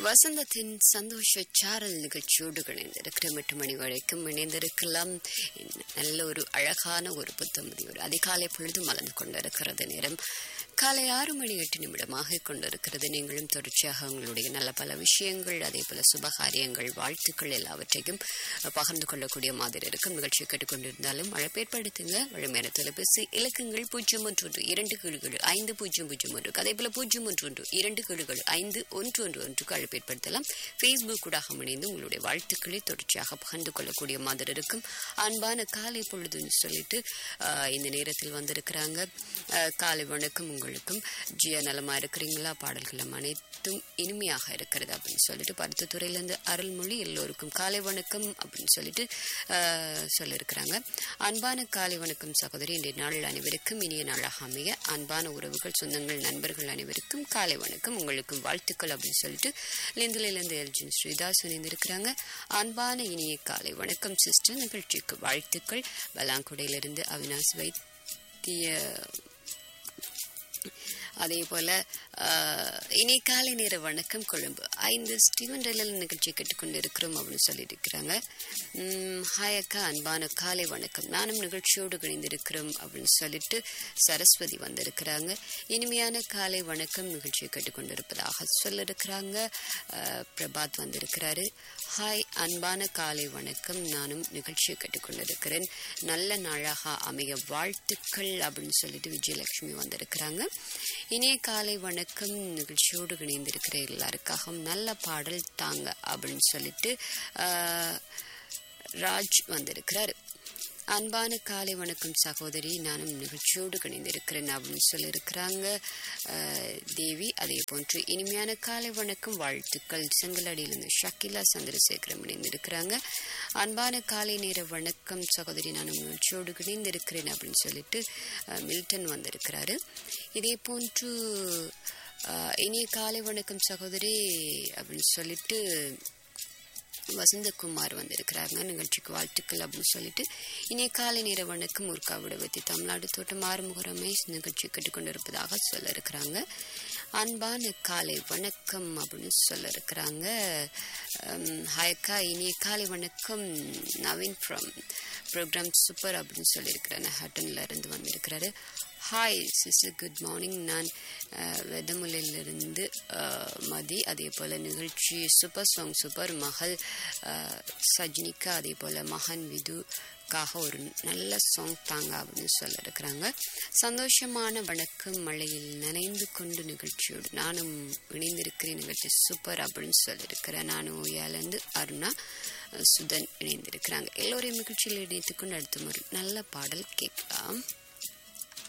வசந்தத்தின் சந்தோஷ சாரல் நிகழ்ச்சியோடு இணைந்திருக்கிற எட்டு மணி வரைக்கும் இணைந்திருக்கலாம் நல்ல ஒரு அழகான ஒரு புத்தமதி ஒரு அதிகாலை பொழுது மலர்ந்து கொண்டிருக்கிறது நேரம் காலை ஆறு மணி எட்டு நிமிடமாக கொண்டிருக்கிறது நீங்களும் தொடர்ச்சியாக உங்களுடைய நல்ல பல விஷயங்கள் அதே போல சுபகாரியங்கள் வாழ்த்துக்கள் எல்லாவற்றையும் பகிர்ந்து கொள்ளக்கூடிய மாதிரி இருக்கும் நிகழ்ச்சி கேட்டுக்கொண்டிருந்தாலும் அழைப்பேற்படுத்துங்க வழமையான தொலைபேசி இலக்கங்கள் பூஜ்ஜியம் ஒன்று ஒன்று இரண்டு கீழ்கள் ஐந்து பூஜ்ஜியம் பூஜ்ஜியம் ஒன்று அதே போல பூஜ்ஜியம் ஒன்று ஒன்று இரண்டு கீழ்கள் ஐந்து ஒன்று ஒன்று ஒன்றுக்கு அழைப்பேற்படுத்தலாம் ஃபேஸ்புக் கூட இணைந்து உங்களுடைய வாழ்த்துக்களை தொடர்ச்சியாக பகிர்ந்து கொள்ளக்கூடிய மாதிரி இருக்கும் அன்பான காலை பொழுதுன்னு சொல்லிட்டு ஆஹ், இந்த நேரத்தில் வந்திருக்கிறாங்க ஆஹ், காலை வணக்கம் உங்களுக்கும் ஜியா நலமா இருக்கிறீங்களா பாடல்களும் அனைத்தும் இனிமையாக இருக்கிறது அப்படின்னு சொல்லிட்டு பருத்தத்துறையிலேருந்து அருள்மொழி எல்லோருக்கும் காலை வணக்கம் அப்படின்னு சொல்லிட்டு ஆஹ், சொல்லியிருக்கிறாங்க அன்பான காலை வணக்கம் சகோதரி இன்றைய நாள் அனைவருக்கும் இனிய நாளாக அமைய அன்பான உறவுகள் சொந்தங்கள் நண்பர்கள் அனைவருக்கும் காலை வணக்கம் உங்களுக்கும் வாழ்த்துக்கள் அப்படின்னு சொல்லிட்டு லிந்தலிலிருந்து எல்ஜின் ஸ்ரீதாஸ் இணைந்திருக்கிறாங்க அன்பான இனிய காலை வணக்கம் சிஸ்டர் நிகழ்ச்சிக்கு வாழ்த்துக்கள் பலாங்குடையிலிருந்து அவினாஷ் வைத்திய அதே போல ஆஹ், இனி காலை நேர வணக்கம் கொழும்பு ஐந்து ஸ்டீவன் ரயிலில் நிகழ்ச்சி கேட்டுக்கொண்டு இருக்கிறோம் அப்படின்னு சொல்லியிருக்கிறாங்க உம், ஹாய் அக்கா அன்பான காலை வணக்கம் நானும் நிகழ்ச்சியோடு இணைந்திருக்கிறோம் அப்படின்னு சொல்லிட்டு சரஸ்வதி வந்திருக்கிறாங்க இனிமையான காலை வணக்கம் நிகழ்ச்சியை கேட்டுக்கொண்டிருப்பதாக சொல்லியிருக்கிறாங்க ஆஹ், பிரபாத் வந்திருக்கிறாரு ஹாய் அன்பான காலை வணக்கம் நானும் நிகழ்ச்சியை கேட்டுக்கொண்டிருக்கிறேன் நல்ல நாளாக அமைய வாழ்த்துக்கள் அப்படின்னு சொல்லிட்டு விஜயலட்சுமி வந்திருக்கிறாங்க இனிய காலை வணக்கம் நிகழ்ச்சியோடு இணைந்திருக்கிற எல்லாருக்காகவும் நல்ல பாடல் தாங்க அப்படின்னு சொல்லிட்டு ஆஹ், ராஜ் வந்திருக்கிறாரு அன்பான காலை வணக்கம் சகோதரி நானும் நிகழ்ச்சியோடு இணைந்திருக்கிறேன் அப்படின்னு சொல்லியிருக்கிறாங்க ஆஹ், தேவி அதே போன்று இனிமையான காலை வணக்கம் வாழ்த்துக்கள் செங்கலடியிலிருந்து ஷக்கிலா சந்திரசேகரம் இணைந்திருக்கிறாங்க அன்பான காலை நேர வணக்கம் சகோதரி நானும் நிகழ்ச்சியோடு இணைந்திருக்கிறேன் அப்படின்னு சொல்லிட்டு ஆஹ், மில்டன் வந்திருக்கிறாரு இதே போன்று ஆஹ், இனிய காலை வணக்கம் சகோதரி அப்படின்னு சொல்லிட்டு வசந்தகுமார் வந்திருக்கிறாங்க நிகழ்ச்சிக்கு வாழ்த்துக்கள் அப்படின்னு சொல்லிட்டு இனிய காலை நேர வணக்கம் ஊர்கா விடவத்தி தமிழ்நாடு தோட்டம் ஆறுமுக ரமேஷ் நிகழ்ச்சி கேட்டுக்கொண்டிருப்பதாக சொல்ல இருக்கிறாங்க அன்பான காலை வணக்கம் அப்படின்னு சொல்ல இருக்கிறாங்க ஹாய்க்கா இனிய காலை வணக்கம் நவீன் ஃப்ரம் ப்ரோக்ராம் சூப்பர் அப்படின்னு சொல்லியிருக்கிறேன் ஹட்டன்ல இருந்து வந்திருக்கிறாரு ஹாய் சிஸ்டர் குட் மார்னிங் நான் அஹ், வெதமுலையிலிருந்து அஹ், மதி அதே போல் நிகழ்ச்சி சூப்பர் சாங் சூப்பர் மகள் அஹ், சஜினிகா அதே போல் மகன் விதுக்காக ஒரு நல்ல சாங் தாங்க அப்படின்னு சொல்ல இருக்கிறாங்க சந்தோஷமான வணக்கம் மழையில் நனைந்து கொண்டு நிகழ்ச்சியோடு நானும் இணைந்திருக்கிறேன் நிகழ்ச்சி சூப்பர் அப்படின்னு சொல்லியிருக்கிறேன் நானும் ஓயாலேருந்து அருணா அஹ், சுதன் இணைந்திருக்கிறாங்க எல்லோரையும் நிகழ்ச்சியில் இணைத்துக்கொண்டு அடுத்த ஒரு நல்ல பாடல் கேட்கலாம்